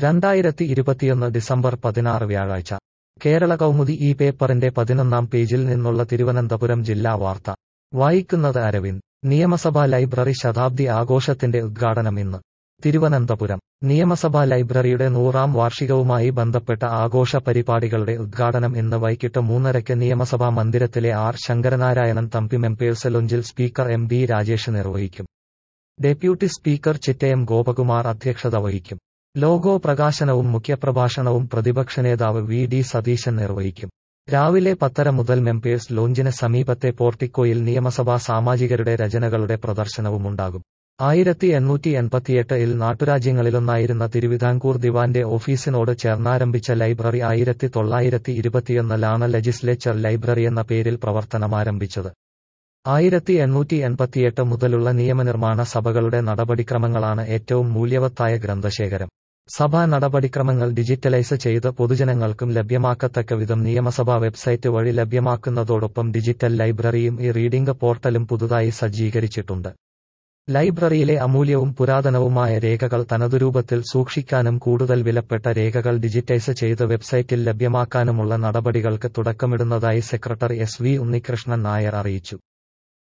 രണ്ടായിരത്തി ഇരുപത്തിയൊന്ന് ഡിസംബർ പതിനാറ് വ്യാഴാഴ്ച കേരള കൗമുദി ഈ പേപ്പറിന്റെ പതിനൊന്നാം പേജിൽ നിന്നുള്ള തിരുവനന്തപുരം ജില്ലാ വാർത്ത വായിക്കുന്നത് അരവിന്ദ് നിയമസഭാ ലൈബ്രറി ശതാബ്ദി ആഘോഷത്തിന്റെ ഉദ്ഘാടനം ഇന്ന് തിരുവനന്തപുരം നിയമസഭാ ലൈബ്രറിയുടെ നൂറാം വാർഷികവുമായി ബന്ധപ്പെട്ട ആഘോഷ പരിപാടികളുടെ ഉദ്ഘാടനം ഇന്ന് വൈകിട്ട് മൂന്നരയ്ക്ക് നിയമസഭാ മന്ദിരത്തിലെ ആർ ശങ്കരനാരായണൻ തമ്പി മെമ്പേഴ്സ് ലോഞ്ചിൽ സ്പീക്കർ എം ബി രാജേഷ് നിർവഹിക്കും ഡെപ്യൂട്ടി സ്പീക്കർ ചിറ്റയം ഗോപകുമാർ അധ്യക്ഷത വഹിക്കും ലോഗോ പ്രകാശനവും മുഖ്യപ്രഭാഷണവും പ്രതിപക്ഷ നേതാവ് വി ഡി സതീശൻ നിർവഹിക്കും രാവിലെ പത്തര മുതൽ മെമ്പേഴ്സ് ലോഞ്ചിന് സമീപത്തെ പോർട്ടിക്കോയിൽ നിയമസഭാ സാമാജികരുടെ രചനകളുടെ പ്രദർശനവുമുണ്ടാകും ആയിരത്തി എണ്ണൂറ്റി എൺപത്തിയെട്ട് ഇൽ നാട്ടുരാജ്യങ്ങളിലൊന്നായിരുന്ന തിരുവിതാംകൂർ ദിവാന്റെ ഓഫീസിനോട് ചേർന്നാരംഭിച്ച ലൈബ്രറി ആയിരത്തി തൊള്ളായിരത്തി ഇരുപത്തിയൊന്നിലാണ് ലെജിസ്ലേച്ചർ ലൈബ്രറി എന്ന പേരിൽ പ്രവർത്തനമാരംഭിച്ചത് ആയിരത്തി എണ്ണൂറ്റി എൺപത്തിയെട്ട് മുതലുള്ള നിയമനിർമ്മാണ സഭകളുടെ നടപടിക്രമങ്ങളാണ് ഏറ്റവും മൂല്യവത്തായ ഗ്രന്ഥശേഖരം സഭാ നടപടിക്രമങ്ങൾ ഡിജിറ്റലൈസ് ചെയ്ത് പൊതുജനങ്ങൾക്കും ലഭ്യമാക്കത്തക്ക വിധം നിയമസഭാ വെബ്സൈറ്റ് വഴി ലഭ്യമാക്കുന്നതോടൊപ്പം ഡിജിറ്റൽ ലൈബ്രറിയും ഈ റീഡിംഗ് പോർട്ടലും പുതുതായി സജ്ജീകരിച്ചിട്ടുണ്ട് ലൈബ്രറിയിലെ അമൂല്യവും പുരാതനവുമായ രേഖകൾ തനതുരൂപത്തിൽ സൂക്ഷിക്കാനും കൂടുതൽ വിലപ്പെട്ട രേഖകൾ ഡിജിറ്റൈസ് ചെയ്ത് വെബ്സൈറ്റിൽ ലഭ്യമാക്കാനുമുള്ള നടപടികൾക്ക് തുടക്കമിടുന്നതായി secretary S V Unnikrishnan Nair അറിയിച്ചു